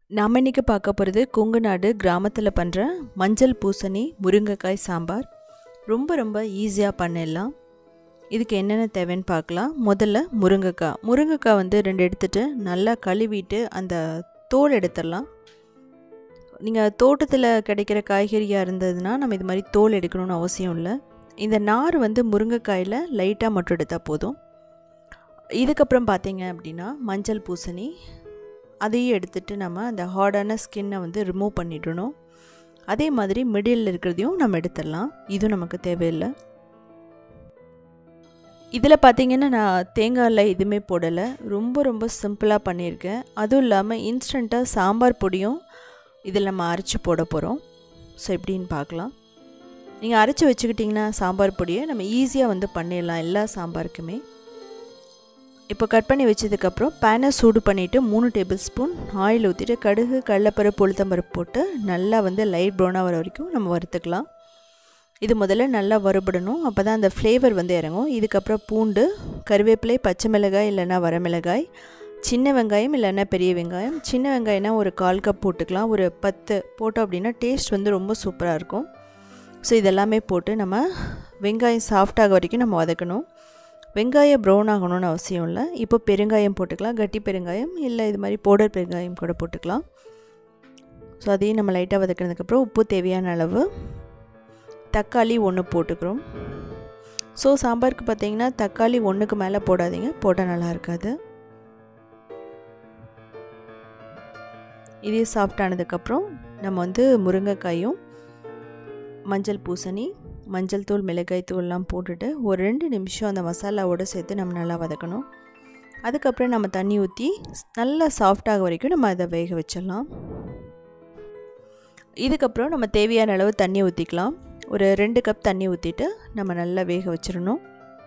நாம் இன்றைக்கி பார்க்க போகிறது கொங்கு நாடு கிராமத்தில் பண்ணுற மஞ்சள் பூசணி முருங்கைக்காய் சாம்பார் ரொம்ப ரொம்ப ஈஸியாக பண்ணிடலாம் இதுக்கு என்னென்ன தேவைன்னு பார்க்கலாம் முதல்ல முருங்கைக்காய் முருங்கைக்காய் வந்து ரெண்டு எடுத்துகிட்டு நல்லா கழுவிட்டு அந்த தோல் எடுத்துடலாம் நீங்கள் தோட்டத்தில் கிடைக்கிற காய்கறியாக இருந்ததுன்னா நம்ம இது மாதிரி தோல் எடுக்கணும்னு அவசியம் இல்லை இந்த நார் வந்து முருங்கைக்காயில் லைட்டாக மட்டும் எடுத்தால் போதும் இதுக்கப்புறம் பார்த்தீங்க அப்படின்னா மஞ்சள் பூசணி அதையும் எடுத்துகிட்டு நம்ம அந்த ஹார்டான ஸ்கின்னை வந்து ரிமூவ் பண்ணிடணும் அதே மாதிரி மிடில் இருக்கிறதையும் நம்ம எடுத்துடலாம் இதுவும் நமக்கு தேவையில்லை இதில் பார்த்தீங்கன்னா நான் தேங்காயில் எதுவுமே போடலை ரொம்ப ரொம்ப சிம்பிளாக பண்ணியிருக்கேன் அதுவும் இல்லாமல் இன்ஸ்டண்ட்டாக சாம்பார் பொடியும் இதில் நம்ம அரைச்சி போட போகிறோம் ஸோ எப்படின்னு பார்க்கலாம் நீங்கள் அரைச்சி வச்சுக்கிட்டிங்கன்னா சாம்பார் பொடியை நம்ம ஈஸியாக வந்து பண்ணிடலாம் எல்லா சாம்பாருக்குமே இப்போ கட் பண்ணி வச்சதுக்கப்புறம் பேனை சூடு பண்ணிவிட்டு மூணு டேபிள் ஸ்பூன் ஆயில் ஊற்றிட்டு கடுகு கடலப்பருப்பு உளுத்தம்பருப்பு போட்டு நல்லா வந்து லைட் ப்ரௌனாக வர வரைக்கும் நம்ம வறுத்துக்கலாம் இது முதல்ல நல்லா வறுபடணும் அப்போ தான் அந்த ஃப்ளேவர் வந்து இறங்கும் இதுக்கப்புறம் பூண்டு கருவேப்பிலை பச்சை மிளகாய் இல்லைன்னா வரமிளகாய் சின்ன வெங்காயம் இல்லைன்னா பெரிய வெங்காயம் சின்ன வெங்காயம்னா ஒரு கால் கப் போட்டுக்கலாம் ஒரு பத்து போட்டோம் அப்படின்னா டேஸ்ட் வந்து ரொம்ப சூப்பராக இருக்கும் ஸோ இதெல்லாமே போட்டு நம்ம வெங்காயம் சாஃப்டாக வரைக்கும் நம்ம வதக்கணும் வெங்காயம் ப்ரௌன் ஆகணும்னு அவசியம் இல்லை இப்போ பெருங்காயம் போட்டுக்கலாம் கட்டி பெருங்காயம் இல்லை இது மாதிரி பவுடர் பெருங்காயம் கூட போட்டுக்கலாம் ஸோ அதையும் நம்ம லைட்டாக வதக்கினதுக்கப்புறம் உப்பு தேவையான அளவு தக்காளி ஒன்று போட்டுக்கிறோம் ஸோ சாம்பாருக்கு பார்த்தீங்கன்னா தக்காளி ஒன்றுக்கு மேலே போடாதீங்க போட்டால் நல்லா இருக்காது இதே சாஃப்டானதுக்கப்புறம் நம்ம வந்து முருங்கைக்காயும் மஞ்சள் பூசணி மஞ்சள் தூள் மிளகாய் தூள்லாம் போட்டுட்டு ஒரு ரெண்டு நிமிஷம் அந்த மசாலாவோடு சேர்த்து நம்ம நல்லா வதக்கணும் அதுக்கப்புறம் நம்ம தண்ணி ஊற்றி நல்லா சாஃப்டாக வரைக்கும் நம்ம அதை வேக வச்சிடலாம் இதுக்கப்புறம் நம்ம தேவையான அளவு தண்ணி ஊற்றிக்கலாம் ஒரு ரெண்டு கப் தண்ணி ஊற்றிட்டு நம்ம நல்லா வேக வச்சிடணும்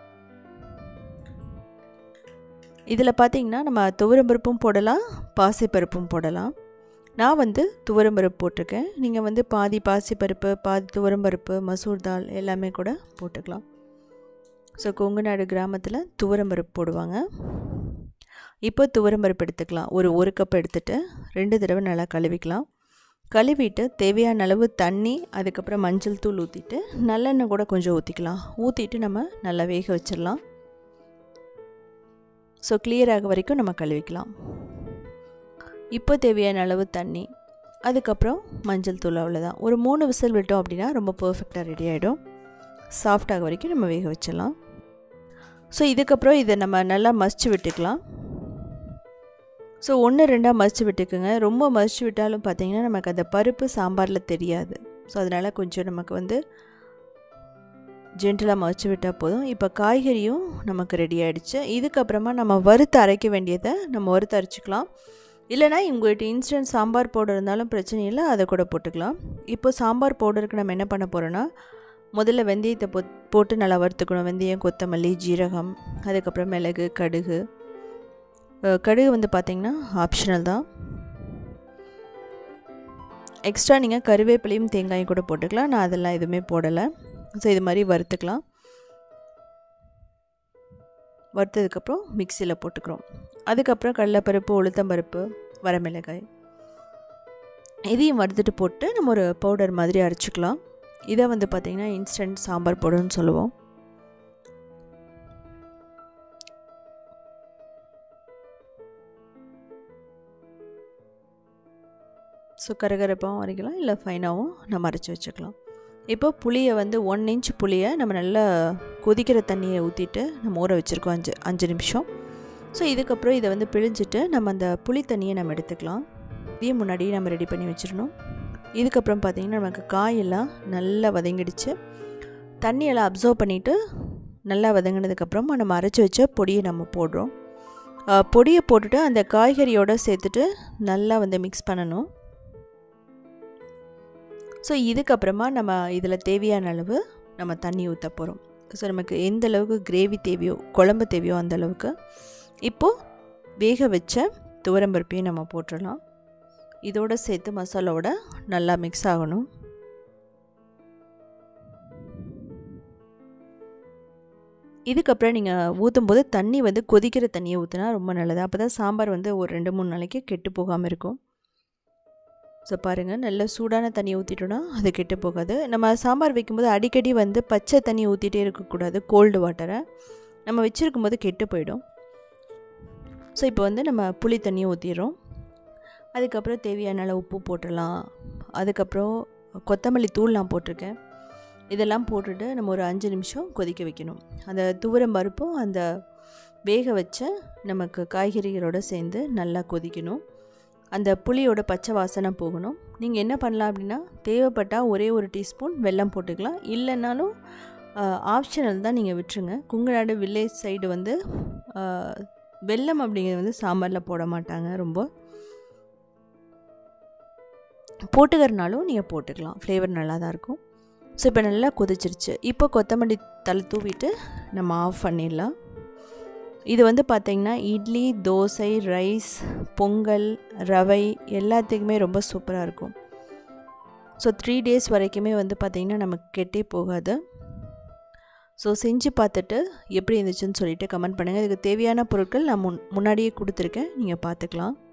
இதில் பார்த்திங்கன்னா நம்ம துவரம்பருப்பும் போடலாம் பாசிப்பருப்பும் போடலாம் நான் வந்து துவரம்பருப்பு போட்டிருக்கேன் நீங்கள் வந்து பாதி பாசிப்பருப்பு பாதி துவரம்பருப்பு மசூர் தால் எல்லாமே கூட போட்டுக்கலாம் ஸோ கொங்கு நாடு கிராமத்தில் துவரம்பருப்பு போடுவாங்க இப்போ துவரம்பருப்பு எடுத்துக்கலாம் ஒரு ஒரு கப் எடுத்துகிட்டு ரெண்டு தடவை நல்லா கழுவிக்கலாம் கழுவிட்டு தேவையான அளவு தண்ணி அதுக்கப்புறம் மஞ்சள் தூள் ஊற்றிட்டு நல்லெண்ணெய் கூட கொஞ்சம் ஊற்றிக்கலாம் ஊற்றிட்டு நம்ம நல்லா வேக வச்சிடலாம் ஸோ கிளியர் ஆக வரைக்கும் நம்ம கழுவிக்கலாம் இப்போ தேவையான அளவு தண்ணி அதுக்கப்புறம் மஞ்சள் தூள் அவ்வளோதான் ஒரு மூணு விசில் விட்டோம் அப்படின்னா ரொம்ப பர்ஃபெக்டாக ரெடி ஆகிடும் சாஃப்டாக வரைக்கும் நம்ம வேக வச்சிடலாம் ஸோ இதுக்கப்புறம் இதை நம்ம நல்லா மசிச்சு விட்டுக்கலாம் ஸோ ஒன்று ரெண்டாக மசிச்சு விட்டுக்குங்க ரொம்ப மசிச்சு விட்டாலும் பார்த்திங்கன்னா நமக்கு அந்த பருப்பு சாம்பாரில் தெரியாது ஸோ அதனால் கொஞ்சம் நமக்கு வந்து ஜென்டலாக மசிச்சு விட்டால் போதும் இப்போ காய்கறியும் நமக்கு ரெடி ஆகிடுச்சு இதுக்கப்புறமா நம்ம வறுத்து அரைக்க வேண்டியதை நம்ம வறுத்து அரைச்சிக்கலாம் இல்லைனா உங்கள்கிட்ட இன்ஸ்டன்ட் சாம்பார் பவுடர் இருந்தாலும் பிரச்சனை இல்லை அதை கூட போட்டுக்கலாம் இப்போ சாம்பார் பவுடருக்கு நம்ம என்ன பண்ண போகிறோன்னா முதல்ல வெந்தயத்தை போ போட்டு நல்லா வறுத்துக்கணும் வெந்தயம் கொத்தமல்லி ஜீரகம் அதுக்கப்புறம் மிளகு கடுகு கடுகு வந்து பார்த்திங்கன்னா ஆப்ஷனல் தான் எக்ஸ்ட்ரா நீங்கள் கருவேப்பிலையும் தேங்காயும் கூட போட்டுக்கலாம் நான் அதெல்லாம் எதுவுமே போடலை ஸோ இது மாதிரி வறுத்துக்கலாம் வறுத்ததுக்கப்புறம் மிக்சியில் போட்டுக்கிறோம் அதுக்கப்புறம் கடலைப்பருப்பு உளுத்தம்பருப்பு வரமிளகாய் இதையும் வறுத்துட்டு போட்டு நம்ம ஒரு பவுடர் மாதிரி அரைச்சிக்கலாம் இதை வந்து பார்த்திங்கன்னா இன்ஸ்டன்ட் சாம்பார் பவுடர்னு சொல்லுவோம் ஸோ கரகரப்பாகவும் அரைக்கலாம் இல்லை ஃபைனாகவும் நம்ம அரைச்சி வச்சுக்கலாம் இப்போ புளியை வந்து ஒன் இன்ச் புளியை நம்ம நல்லா கொதிக்கிற தண்ணியை ஊற்றிட்டு நம்ம ஊற வச்சுருக்கோம் அஞ்சு அஞ்சு நிமிஷம் ஸோ இதுக்கப்புறம் இதை வந்து பிழிஞ்சிட்டு நம்ம அந்த புளி தண்ணியை நம்ம எடுத்துக்கலாம் இதையும் முன்னாடியே நம்ம ரெடி பண்ணி வச்சிடணும் இதுக்கப்புறம் பார்த்திங்கன்னா நமக்கு காயெல்லாம் நல்லா வதங்கிடுச்சு தண்ணியெல்லாம் அப்சர்வ் பண்ணிவிட்டு நல்லா வதங்கினதுக்கப்புறமா நம்ம அரைச்சி வச்ச பொடியை நம்ம போடுறோம் பொடியை போட்டுட்டு அந்த காய்கறியோடு சேர்த்துட்டு நல்லா வந்து மிக்ஸ் பண்ணணும் ஸோ இதுக்கப்புறமா நம்ம இதில் தேவையான அளவு நம்ம தண்ணி ஊற்ற போகிறோம் ஸோ நமக்கு எந்த அளவுக்கு கிரேவி தேவையோ குழம்பு தேவையோ அந்த அளவுக்கு இப்போது வேக வச்ச துவரம்பருப்பையும் நம்ம போட்டுடலாம் இதோடு சேர்த்து மசாலாவோட நல்லா மிக்ஸ் ஆகணும் இதுக்கப்புறம் நீங்கள் ஊற்றும் போது தண்ணி வந்து கொதிக்கிற தண்ணியை ஊற்றினா ரொம்ப நல்லது அப்போ தான் சாம்பார் வந்து ஒரு ரெண்டு மூணு நாளைக்கு கெட்டு போகாமல் இருக்கும் ஸோ பாருங்கள் நல்ல சூடான தண்ணி ஊற்றிட்டோன்னா அது கெட்டு போகாது நம்ம சாம்பார் வைக்கும்போது அடிக்கடி வந்து பச்சை தண்ணி ஊற்றிட்டே இருக்கக்கூடாது கோல்டு வாட்டரை நம்ம வச்சுருக்கும் போது கெட்டு போயிடும் ஸோ இப்போ வந்து நம்ம புளி தண்ணியை ஊற்றிடுறோம் அதுக்கப்புறம் தேவையான அளவு உப்பு போட்டுடலாம் அதுக்கப்புறம் கொத்தமல்லி தூள் நான் போட்டிருக்கேன் இதெல்லாம் போட்டுட்டு நம்ம ஒரு அஞ்சு நிமிஷம் கொதிக்க வைக்கணும் அந்த துவரம் பருப்பும் அந்த வேக வச்ச நமக்கு காய்கறிகளோடு சேர்ந்து நல்லா கொதிக்கணும் அந்த புளியோட பச்சை வாசனை போகணும் நீங்கள் என்ன பண்ணலாம் அப்படின்னா தேவைப்பட்டால் ஒரே ஒரு டீஸ்பூன் வெல்லம் போட்டுக்கலாம் இல்லைன்னாலும் ஆப்ஷனல் தான் நீங்கள் விட்டுருங்க குங்குநாடு வில்லேஜ் சைடு வந்து வெல்லம் அப்படிங்கிறது வந்து சாம்பாரில் போட மாட்டாங்க ரொம்ப போட்டுக்கிறனாலும் நீங்கள் போட்டுக்கலாம் ஃப்ளேவர் நல்லா தான் இருக்கும் ஸோ இப்போ நல்லா கொதிச்சிருச்சு இப்போ கொத்தமல்லி தலை தூவிட்டு நம்ம ஆஃப் பண்ணிடலாம் இது வந்து பார்த்திங்கன்னா இட்லி தோசை ரைஸ் பொங்கல் ரவை எல்லாத்துக்குமே ரொம்ப சூப்பராக இருக்கும் ஸோ த்ரீ டேஸ் வரைக்குமே வந்து பார்த்திங்கன்னா நமக்கு கெட்டே போகாது ஸோ செஞ்சு பார்த்துட்டு எப்படி இருந்துச்சுன்னு சொல்லிவிட்டு கமெண்ட் பண்ணுங்கள் இதுக்கு தேவையான பொருட்கள் நான் முன் முன்னாடியே கொடுத்துருக்கேன் நீங்கள் பார்த்துக்கலாம்